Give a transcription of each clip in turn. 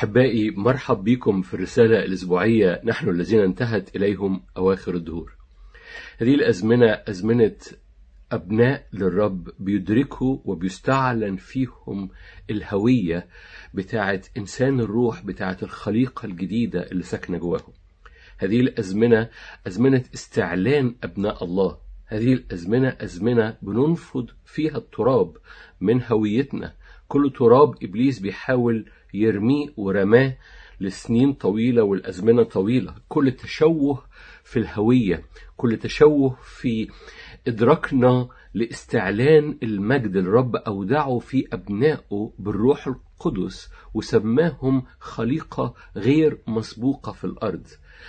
أحبائي مرحب بكم في الرسالة الأسبوعية نحن الذين انتهت إليهم أواخر الدهور هذه الأزمنة أزمنة أبناء للرب بيدركوا وبيستعلن فيهم الهوية بتاعة إنسان الروح بتاعة الخليقة الجديدة اللي ساكنة جواهم هذه الأزمنة أزمنة استعلان أبناء الله هذه الأزمنة أزمنة بننفض فيها التراب من هويتنا كل تراب إبليس بيحاول يرميه ورماه لسنين طويلة والأزمنة طويلة كل تشوه في الهوية كل تشوه في إدراكنا لاستعلان المجد الرب أودعه في أبنائه بالروح القدس وسماهم خليقة غير مسبوقة في الأرض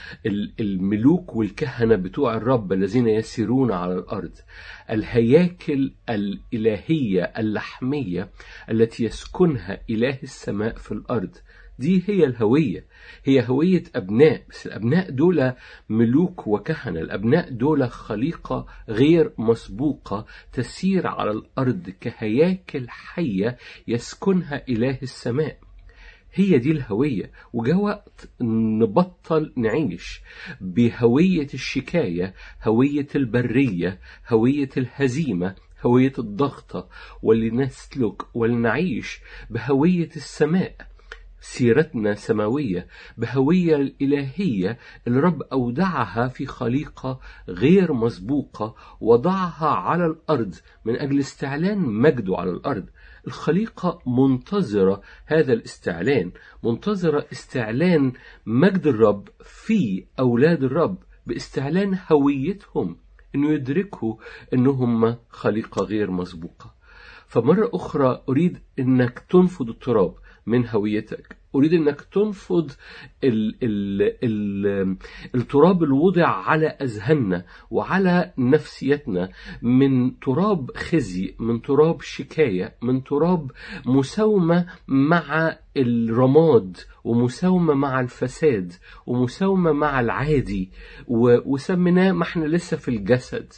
الملوك والكهنة بتوع الرب الذين يسيرون على الأرض الهياكل الإلهية اللحمية التي يسكنها إله السماء في الأرض دي هي الهوية هي هوية أبناء بس الأبناء دول ملوك وكهنة الأبناء دول خليقة غير مسبوقة تسير على الأرض كهياكل حية يسكنها إله السماء هي دي الهوية وجاء وقت نبطل نعيش بهوية الشكاية هوية البرية هوية الهزيمة هوية الضغطة ولنسلك ولنعيش بهوية السماء سيرتنا سماوية بهوية الإلهية الرب أودعها في خليقة غير مسبوقة وضعها على الأرض من أجل استعلان مجده على الأرض الخليقة منتظرة هذا الاستعلان منتظرة استعلان مجد الرب في أولاد الرب باستعلان هويتهم أنه يدركوا أنهم خليقة غير مسبوقة فمرة أخرى أريد أنك تنفض التراب من هويتك أريد أنك تنفض ال ال ال التراب الوضع على أذهاننا وعلى نفسيتنا من تراب خزي من تراب شكاية من تراب مساومة مع الرماد ومساومة مع الفساد ومساومة مع العادي وسميناه ما احنا لسه في الجسد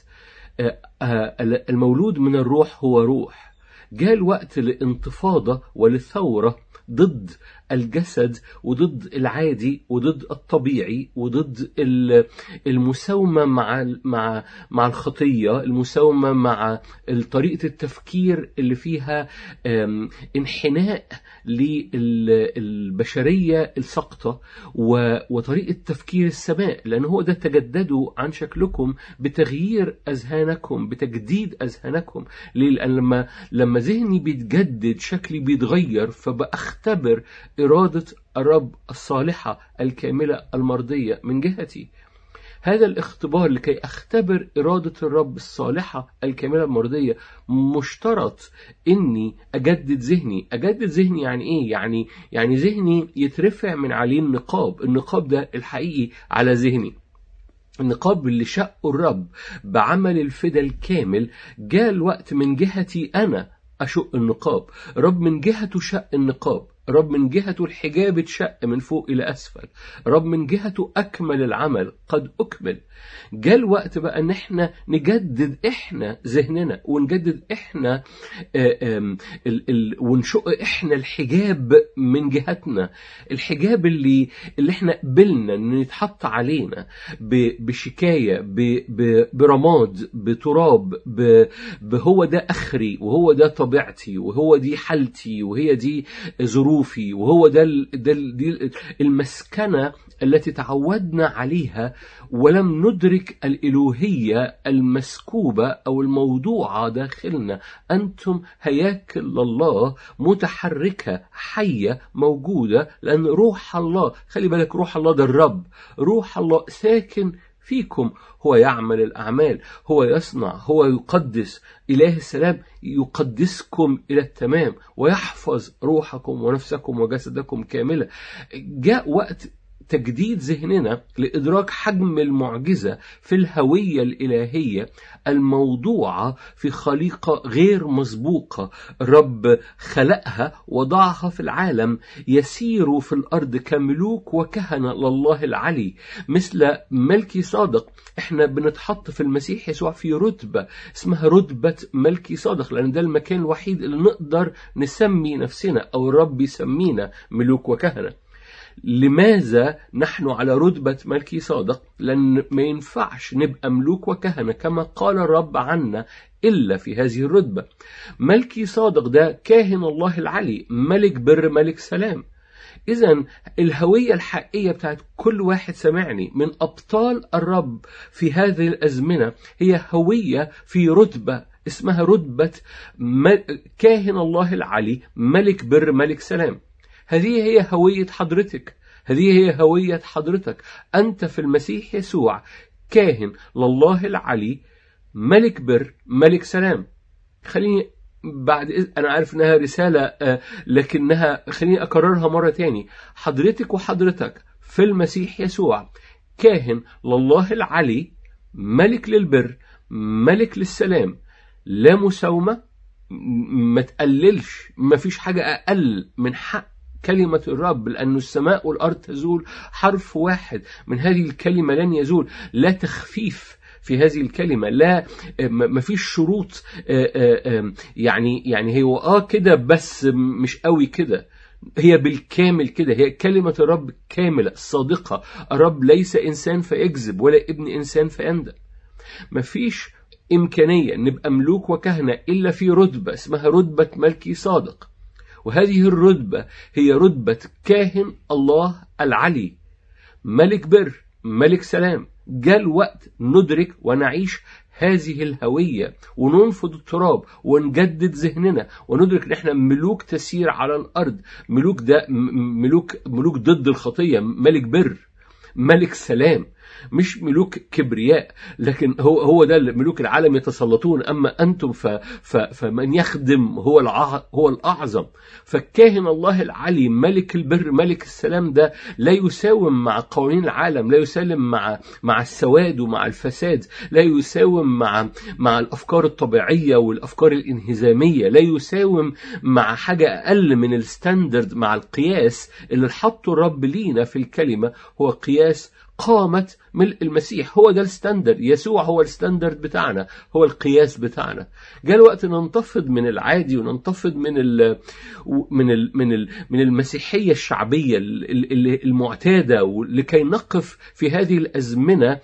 المولود من الروح هو روح جاء الوقت للانتفاضة وللثورة ضد الجسد وضد العادي وضد الطبيعي وضد المساومه مع مع مع الخطيه المساومه مع طريقه التفكير اللي فيها انحناء للبشريه الساقطه وطريقه تفكير السماء لان هو ده تجددوا عن شكلكم بتغيير اذهانكم بتجديد اذهانكم ليه لان لما لما ذهني بيتجدد شكلي بيتغير فبختبر إرادة الرب الصالحة الكاملة المرضية من جهتي هذا الاختبار لكي أختبر إرادة الرب الصالحة الكاملة المرضية مشترط إني أجدد ذهني أجدد ذهني يعني إيه؟ يعني يعني ذهني يترفع من عليه النقاب النقاب ده الحقيقي على ذهني النقاب اللي شقه الرب بعمل الفدا الكامل جاء الوقت من جهتي أنا أشق النقاب رب من جهته شق النقاب رب من جهته الحجاب اتشق من فوق إلى أسفل رب من جهته أكمل العمل قد أكمل جاء الوقت بقى ان احنا نجدد احنا ذهننا ونجدد احنا آآ ال ال ونشق احنا الحجاب من جهتنا الحجاب اللي اللي احنا قبلنا انه يتحط علينا بشكايه برماد بتراب بهو ده اخري وهو ده طبيعتي وهو دي حالتي وهي دي ظروفي وهو ده ده دي المسكنه التي تعودنا عليها ولم ندرك الالوهيه المسكوبه او الموضوعه داخلنا انتم هياكل الله متحركه حيه موجوده لان روح الله خلي بالك روح الله ده الرب روح الله ساكن فيكم هو يعمل الأعمال هو يصنع هو يقدس إله السلام يقدسكم إلى التمام ويحفظ روحكم ونفسكم وجسدكم كاملة جاء وقت تجديد ذهننا لإدراك حجم المعجزة في الهوية الإلهية الموضوعة في خليقة غير مسبوقة الرب خلقها وضعها في العالم يسير في الأرض كملوك وكهنة لله العلي مثل ملكي صادق احنا بنتحط في المسيح يسوع في رتبة اسمها رتبة ملكي صادق لأن ده المكان الوحيد اللي نقدر نسمي نفسنا أو الرب يسمينا ملوك وكهنة لماذا نحن على رتبة ملكي صادق لأن ما ينفعش نبقى ملوك وكهنة كما قال الرب عنا إلا في هذه الرتبة ملكي صادق ده كاهن الله العلي ملك بر ملك سلام إذا الهوية الحقيقية بتاعت كل واحد سمعني من أبطال الرب في هذه الأزمنة هي هوية في رتبة اسمها رتبة كاهن الله العلي ملك بر ملك سلام هذه هي هوية حضرتك هذه هي هوية حضرتك أنت في المسيح يسوع كاهن لله العلي ملك بر ملك سلام خليني بعد إذ أنا عارف إنها رسالة آه، لكنها خليني أكررها مرة تاني حضرتك وحضرتك في المسيح يسوع كاهن لله العلي ملك للبر ملك للسلام لا مساومة ما تقللش ما فيش حاجة أقل من حق كلمة الرب لأن السماء والأرض تزول حرف واحد من هذه الكلمة لن يزول لا تخفيف في هذه الكلمة لا ما فيش شروط يعني يعني هو اه كده بس مش قوي كده هي بالكامل كده هي كلمة الرب كاملة صادقة الرب ليس إنسان فيكذب ولا ابن إنسان فيندم مفيش إمكانية نبقى ملوك وكهنة إلا في رتبة اسمها رتبة ملكي صادق وهذه الرتبة هي رتبة كاهن الله العلي ملك بر ملك سلام جاء الوقت ندرك ونعيش هذه الهوية وننفض التراب ونجدد ذهننا وندرك ان احنا ملوك تسير على الارض ملوك ده ملوك ملوك ضد الخطية ملك بر ملك سلام مش ملوك كبرياء لكن هو هو ده ملوك العالم يتسلطون اما انتم ف ف فمن يخدم هو الع هو الاعظم فالكاهن الله العلي ملك البر ملك السلام ده لا يساوم مع قوانين العالم لا يسالم مع مع السواد ومع الفساد لا يساوم مع مع الافكار الطبيعيه والافكار الانهزاميه لا يساوم مع حاجه اقل من الستاندرد مع القياس اللي حطه الرب لينا في الكلمه هو قياس قامت ملء المسيح هو ده الستاندرد يسوع هو الستاندرد بتاعنا هو القياس بتاعنا جاء الوقت ننتفض من العادي وننتفض من ال من ال من ال من المسيحيه الشعبيه المعتاده لكي نقف في هذه الازمنه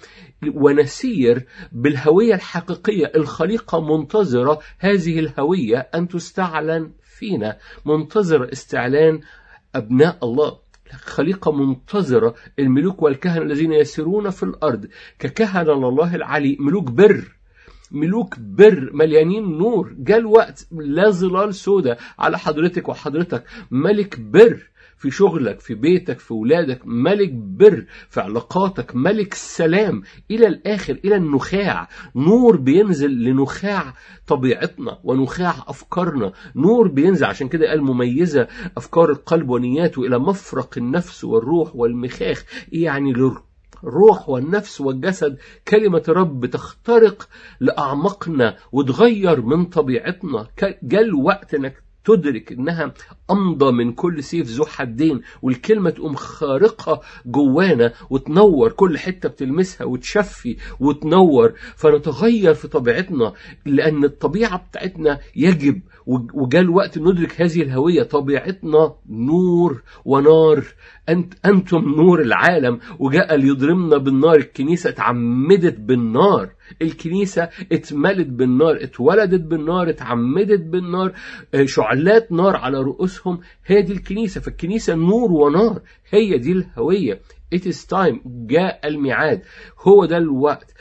ونسير بالهويه الحقيقيه الخليقه منتظره هذه الهويه ان تستعلن فينا منتظره استعلان ابناء الله خليقة منتظرة الملوك والكهنة الذين يسيرون في الأرض ككهنة لله العلي ملوك بر ملوك بر مليانين نور جاء الوقت لا ظلال سودة على حضرتك وحضرتك ملك بر في شغلك في بيتك في ولادك ملك بر في علاقاتك ملك سلام إلى الآخر إلى النخاع نور بينزل لنخاع طبيعتنا ونخاع أفكارنا نور بينزل عشان كده قال مميزة أفكار القلب ونياته إلى مفرق النفس والروح والمخاخ يعني الروح والنفس والجسد كلمة رب تخترق لأعمقنا وتغير من طبيعتنا جاء الوقت انك تدرك انها امضى من كل سيف ذو حدين والكلمه تقوم خارقها جوانا وتنور كل حته بتلمسها وتشفي وتنور فنتغير في طبيعتنا لان الطبيعه بتاعتنا يجب وجاء الوقت ندرك هذه الهويه طبيعتنا نور ونار أنت أنتم نور العالم وجاء ليضرمنا بالنار الكنيسة اتعمدت بالنار الكنيسة اتملت بالنار اتولدت بالنار اتعمدت بالنار آه، شعلات نار على رؤوسهم هي دي الكنيسة فالكنيسة نور ونار هي دي الهوية It is time جاء الميعاد هو ده الوقت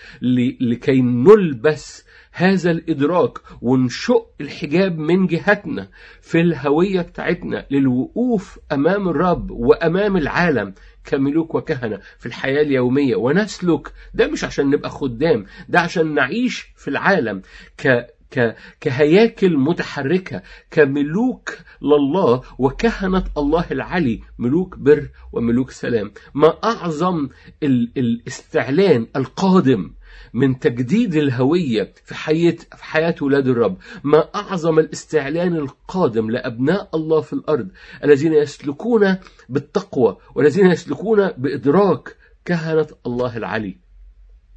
لكي نلبس هذا الإدراك ونشق الحجاب من جهتنا في الهوية بتاعتنا للوقوف أمام الرب وأمام العالم كملوك وكهنة في الحياة اليومية ونسلك ده مش عشان نبقى خدام ده عشان نعيش في العالم ك ك... كهياكل متحركة كملوك لله وكهنة الله العلي ملوك بر وملوك سلام ما أعظم ال... الاستعلان القادم من تجديد الهوية في حياة في حياة ولاد الرب ما أعظم الاستعلان القادم لأبناء الله في الأرض الذين يسلكون بالتقوى والذين يسلكون بإدراك كهنة الله العلي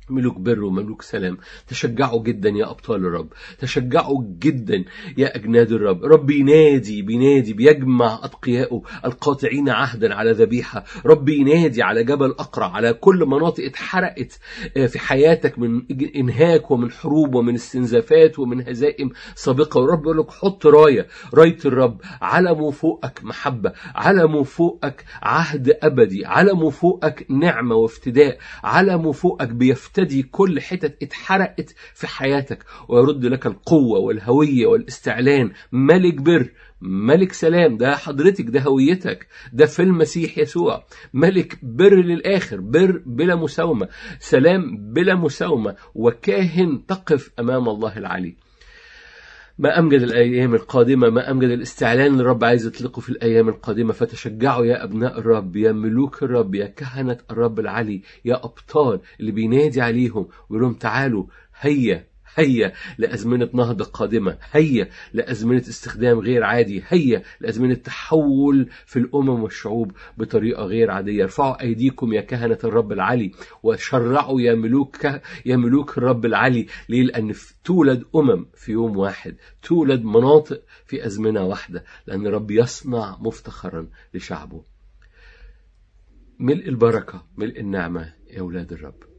ملوك بر وملوك سلام تشجعوا جدا يا أبطال الرب تشجعوا جدا يا أجناد الرب رب ينادي بينادي بيجمع أتقياءه القاطعين عهدا على ذبيحة رب ينادي على جبل أقرع على كل مناطق اتحرقت في حياتك من إنهاك ومن حروب ومن استنزافات ومن هزائم سابقة ورب يقول لك حط راية راية الرب علموا فوقك محبة علموا فوقك عهد أبدي علموا فوقك نعمة وافتداء علموا فوقك بيفتدي يفتدي كل حتت اتحرقت في حياتك ويرد لك القوة والهوية والاستعلان ملك بر ملك سلام ده حضرتك ده هويتك ده في المسيح يسوع ملك بر للآخر بر بلا مساومة سلام بلا مساومة وكاهن تقف أمام الله العلي ما أمجد الأيام القادمة ما أمجد الاستعلان اللي الرب عايز يطلقه في الأيام القادمة فتشجعوا يا أبناء الرب يا ملوك الرب يا كهنة الرب العلي يا أبطال اللي بينادي عليهم ويقول لهم تعالوا هيا هيا لأزمنة نهضة قادمة هيا لأزمنة استخدام غير عادي هيا لأزمنة تحول في الأمم والشعوب بطريقة غير عادية ارفعوا أيديكم يا كهنة الرب العلي وشرعوا يا ملوك يا ملوك الرب العلي ليه لأن تولد أمم في يوم واحد تولد مناطق في أزمنة واحدة لأن الرب يصنع مفتخرا لشعبه ملء البركة ملء النعمة يا أولاد الرب